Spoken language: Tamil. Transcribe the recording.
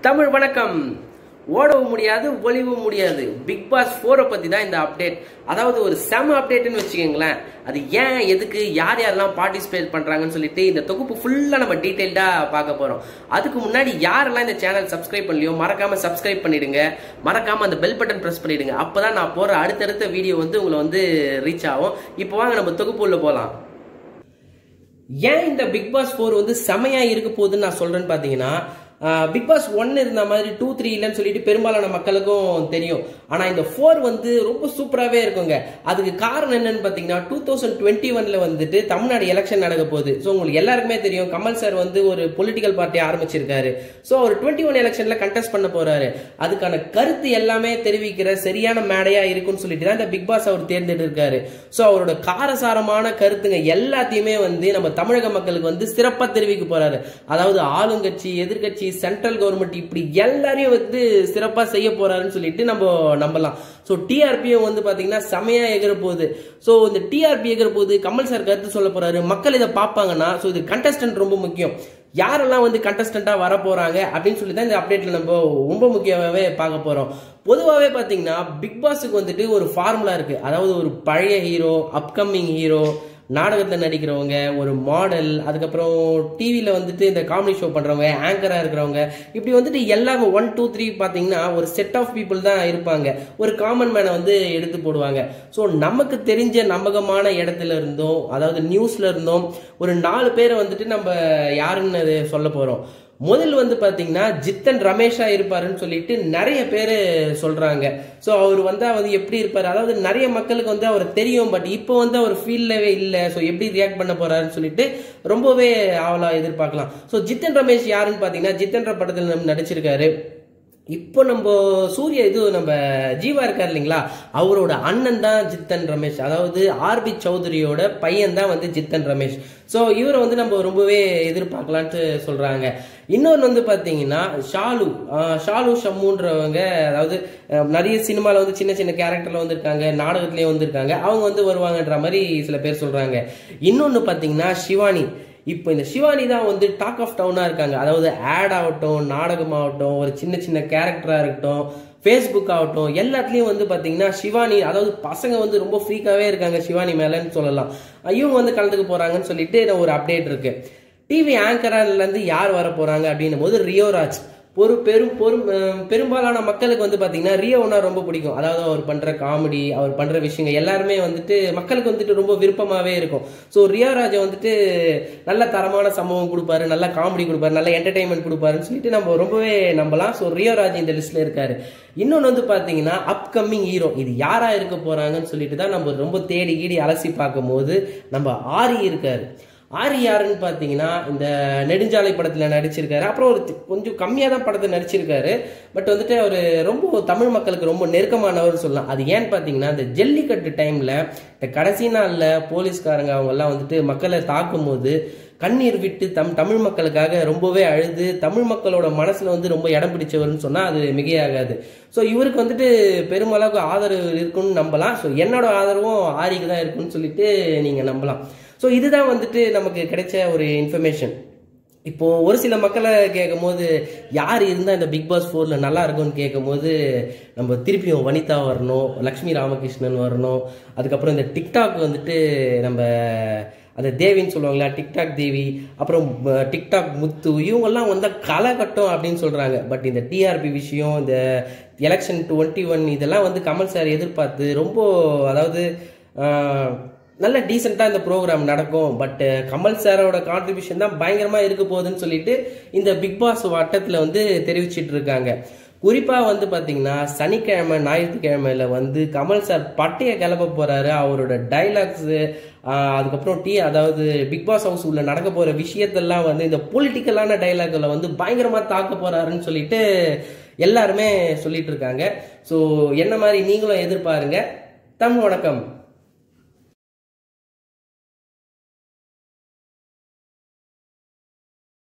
தமிழ் வணக்கம் ஓடவும் முடியாது ஒளிவும் முடியாது பிக் பாஸ் ஃபோரை பத்தி தான் இந்த அப்டேட் அதாவது ஒரு செம அப்டேட்னு வச்சுக்கோங்களேன் அது ஏன் எதுக்கு யார் யாரெல்லாம் பார்ட்டிசிபேட் பண்றாங்கன்னு சொல்லிட்டு இந்த தொகுப்பு ஃபுல்லா நம்ம டீடைல்டா பார்க்க போறோம் அதுக்கு முன்னாடி யாரெல்லாம் இந்த சேனல் சப்ஸ்கிரைப் பண்ணலையோ மறக்காம சப்ஸ்கிரைப் பண்ணிடுங்க மறக்காம அந்த பெல் பட்டன் பிரஸ் பண்ணிடுங்க அப்பதான் நான் போற அடுத்தடுத்த வீடியோ வந்து உங்களை வந்து ரீச் ஆகும் இப்போ வாங்க நம்ம தொகுப்பு உள்ள போலாம் ஏன் இந்த பிக் பாஸ் ஃபோர் வந்து செமையா இருக்க போகுதுன்னு நான் சொல்றேன்னு பாத்தீங்கன்னா பிக் பாஸ் ஒன் இருந்த மாதிரி டூ த்ரீ இல்லைன்னு சொல்லிட்டு பெரும்பாலான மக்களுக்கும் தெரியும் ஆனா இந்த ஃபோர் வந்து ரொம்ப சூப்பராகவே இருக்குங்க அதுக்கு காரணம் என்னன்னு பாத்தீங்கன்னா டூ தௌசண்ட் டுவெண்ட்டி ஒன்ல வந்துட்டு தமிழ்நாடு எலெக்ஷன் நடக்க போகுது ஸோ உங்களுக்கு எல்லாருக்குமே தெரியும் கமல் சார் வந்து ஒரு பொலிட்டிக்கல் பார்ட்டி ஆரம்பிச்சிருக்காரு ஸோ அவர் டுவெண்ட்டி ஒன் எலெக்ஷன்ல கண்டெஸ்ட் பண்ண போறாரு அதுக்கான கருத்து எல்லாமே தெரிவிக்கிற சரியான மேடையா இருக்குன்னு சொல்லிட்டு தான் இந்த பிக் பாஸ் அவர் தேர்ந்தெடுத்திருக்காரு ஸோ அவரோட காரசாரமான கருத்துங்க எல்லாத்தையுமே வந்து நம்ம தமிழக மக்களுக்கு வந்து சிறப்பா தெரிவிக்க போறாரு அதாவது ஆளுங்கட்சி எதிர்கட்சி சென்ட்ரல் கவர்மெண்ட் இப்படி எல்லாரையும் வந்து சிறப்பா செய்ய போறாருன்னு சொல்லிட்டு நம்ம நம்பலாம் ஸோ டிஆர்பியும் வந்து பாத்தீங்கன்னா செமையா எகிற போகுது ஸோ இந்த டிஆர்பி எகிற போகுது கமல் சார் கருத்து சொல்ல போறாரு மக்கள் இதை பார்ப்பாங்கன்னா ஸோ இது கண்டஸ்டன்ட் ரொம்ப முக்கியம் யாரெல்லாம் வந்து கண்டஸ்டண்டா வர போறாங்க அப்படின்னு சொல்லி தான் இந்த அப்டேட்ல நம்ம ரொம்ப முக்கியமாகவே பார்க்க போறோம் பொதுவாகவே பார்த்தீங்கன்னா பிக் பாஸுக்கு வந்துட்டு ஒரு ஃபார்முலா இருக்கு அதாவது ஒரு பழைய ஹீரோ அப்கமிங் ஹீரோ நாடகத்தில் நடிக்கிறவங்க ஒரு மாடல் அதுக்கப்புறம் டிவியில் வந்துட்டு இந்த காமெடி ஷோ பண்ணுறவங்க ஆங்கராக இருக்கிறவங்க இப்படி வந்துட்டு எல்லாமே ஒன் டூ த்ரீ பார்த்தீங்கன்னா ஒரு செட் ஆஃப் பீப்புள் தான் இருப்பாங்க ஒரு காமன் மேனை வந்து எடுத்து போடுவாங்க ஸோ நமக்கு தெரிஞ்ச நம்பகமான இடத்துல இருந்தோம் அதாவது நியூஸ்ல இருந்தோம் ஒரு நாலு பேரை வந்துட்டு நம்ம யாருன்னு அது சொல்ல போகிறோம் முதல் வந்து பாத்தீங்கன்னா ஜித்தன் ரமேஷா இருப்பாருன்னு சொல்லிட்டு நிறைய பேர் சொல்றாங்க ஸோ அவர் வந்து வந்து எப்படி இருப்பாரு அதாவது நிறைய மக்களுக்கு வந்து அவர் தெரியும் பட் இப்போ வந்து அவர் ஃபீல்டவே இல்லை ஸோ எப்படி ரியாக்ட் பண்ண போறாருன்னு சொல்லிட்டு ரொம்பவே ஆவலா எதிர்பார்க்கலாம் ஸோ ஜித்தன் ரமேஷ் யாருன்னு பாத்தீங்கன்னா ஜித்தன்ற படத்தில் நம்ம நடிச்சிருக்காரு இப்போ நம்ம சூர்யா இது நம்ம ஜீவா இருக்கார் இல்லைங்களா அவரோட அண்ணன் தான் ஜித்தன் ரமேஷ் அதாவது ஆர்பி சௌத்ரியோட பையன் தான் வந்து ஜித்தன் ரமேஷ் ஸோ இவரை வந்து நம்ம ரொம்பவே எதிர்பார்க்கலான்ட்டு சொல்றாங்க இன்னொன்று வந்து பார்த்தீங்கன்னா ஷாலு ஷாலு ஷம்முன்றவங்க அதாவது நிறைய சினிமாவில் வந்து சின்ன சின்ன கேரக்டர்ல வந்திருக்காங்க நாடகத்திலேயே வந்திருக்காங்க அவங்க வந்து வருவாங்கன்ற மாதிரி சில பேர் சொல்றாங்க இன்னொன்று பார்த்தீங்கன்னா சிவானி இப்போ இந்த சிவானி தான் வந்து டாக் ஆஃப் டவுனாக இருக்காங்க அதாவது ஆட் ஆகட்டும் நாடகம் ஆகட்டும் ஒரு சின்ன சின்ன கேரக்டராக இருக்கட்டும் ஃபேஸ்புக் ஆகட்டும் எல்லாத்துலேயும் வந்து பார்த்தீங்கன்னா சிவானி அதாவது பசங்க வந்து ரொம்ப ஃப்ரீக்காகவே இருக்காங்க சிவானி மேலேன்னு சொல்லலாம் இவங்க வந்து கலந்துக்க போகிறாங்கன்னு சொல்லிட்டு ஒரு அப்டேட் இருக்கு டிவி ஆங்கர்லேருந்து யார் வர போகிறாங்க அப்படின்னும் போது ரியோராஜ் ஒரு பெரும் பொறும் பெரும்பாலான மக்களுக்கு வந்து பார்த்தீங்கன்னா ரியோனா ரொம்ப பிடிக்கும் அதாவது அவர் பண்ணுற காமெடி அவர் பண்ணுற விஷயங்கள் எல்லாருமே வந்துட்டு மக்களுக்கு வந்துட்டு ரொம்ப விருப்பமாகவே இருக்கும் ஸோ ரியோராஜை வந்துட்டு நல்ல தரமான சம்பவம் கொடுப்பாரு நல்ல காமெடி கொடுப்பாரு நல்ல என்டர்டைன்மெண்ட் கொடுப்பாருன்னு சொல்லிட்டு நம்ம ரொம்பவே நம்பலாம் ஸோ ரியோராஜ் இந்த லிஸ்ட்ல இருக்காரு இன்னொன்று வந்து பார்த்தீங்கன்னா அப்கமிங் ஹீரோ இது யாரா இருக்க போறாங்கன்னு சொல்லிட்டு தான் நம்ம ரொம்ப தேடி கீடி அலசி பார்க்கும்போது நம்ம ஆரி இருக்காரு ஆரி யாருன்னு பார்த்தீங்கன்னா இந்த நெடுஞ்சாலை படத்தில் நடிச்சிருக்காரு அப்புறம் ஒரு கொஞ்சம் கம்மியாக தான் படத்தை நடிச்சிருக்காரு பட் வந்துட்டு அவர் ரொம்ப தமிழ் மக்களுக்கு ரொம்ப நெருக்கமானவர் சொல்லலாம் அது ஏன்னு பார்த்தீங்கன்னா இந்த ஜல்லிக்கட்டு டைமில் இந்த கடைசி நாளில் போலீஸ்காரங்க அவங்கெல்லாம் வந்துட்டு மக்களை தாக்கும் போது கண்ணீர் விட்டு தம் தமிழ் மக்களுக்காக ரொம்பவே அழுது தமிழ் மக்களோட மனசுல வந்து ரொம்ப இடம் பிடிச்சவர்னு சொன்னா அது மிகையாகாது ஸோ இவருக்கு வந்துட்டு பெருமளவுக்கு ஆதரவு இருக்குன்னு நம்பலாம் ஸோ என்னோட ஆதரவும் ஆரிக்கு தான் இருக்குன்னு சொல்லிட்டு நீங்க நம்பலாம் ஸோ இதுதான் வந்துட்டு நமக்கு கிடைச்ச ஒரு இன்ஃபர்மேஷன் இப்போ ஒரு சில மக்களை கேட்கும் போது யார் இருந்தால் இந்த பிக் பாஸ் ஃபோரில் நல்லா இருக்கும்னு கேட்கும் போது நம்ம திருப்பியும் வனிதா வரணும் லக்ஷ்மி ராமகிருஷ்ணன் வரணும் அதுக்கப்புறம் இந்த டிக்டாக் வந்துட்டு நம்ம அந்த தேவின்னு சொல்லுவாங்களா டிக்டாக் தேவி அப்புறம் டிக்டாக் முத்து இவங்கெல்லாம் வந்து களை கட்டும் அப்படின்னு சொல்கிறாங்க பட் இந்த டிஆர்பி விஷயம் இந்த எலெக்ஷன் டுவெண்ட்டி ஒன் இதெல்லாம் வந்து கமல் சார் எதிர்பார்த்து ரொம்ப அதாவது நல்ல டீசெண்டாக இந்த ப்ரோக்ராம் நடக்கும் பட் கமல் சாரோட கான்ட்ரிபியூஷன் தான் பயங்கரமாக இருக்க போகுதுன்னு சொல்லிட்டு இந்த பிக் பாஸ் வட்டத்தில் வந்து தெரிவிச்சிட்டு இருக்காங்க குறிப்பாக வந்து பார்த்தீங்கன்னா சனிக்கிழமை ஞாயிற்றுக்கிழமையில வந்து கமல் சார் பட்டையை கிளப்ப போறாரு அவரோட டைலாக்ஸு அதுக்கப்புறம் டீ அதாவது பிக் பாஸ் ஹவுஸ் உள்ள நடக்க போகிற விஷயத்தெல்லாம் வந்து இந்த பொலிட்டிக்கலான டைலாக்ல வந்து பயங்கரமாக தாக்க போறாருன்னு சொல்லிட்டு எல்லாருமே சொல்லிட்டு இருக்காங்க ஸோ என்ன மாதிரி நீங்களும் எதிர்பாருங்க தமிழ் வணக்கம்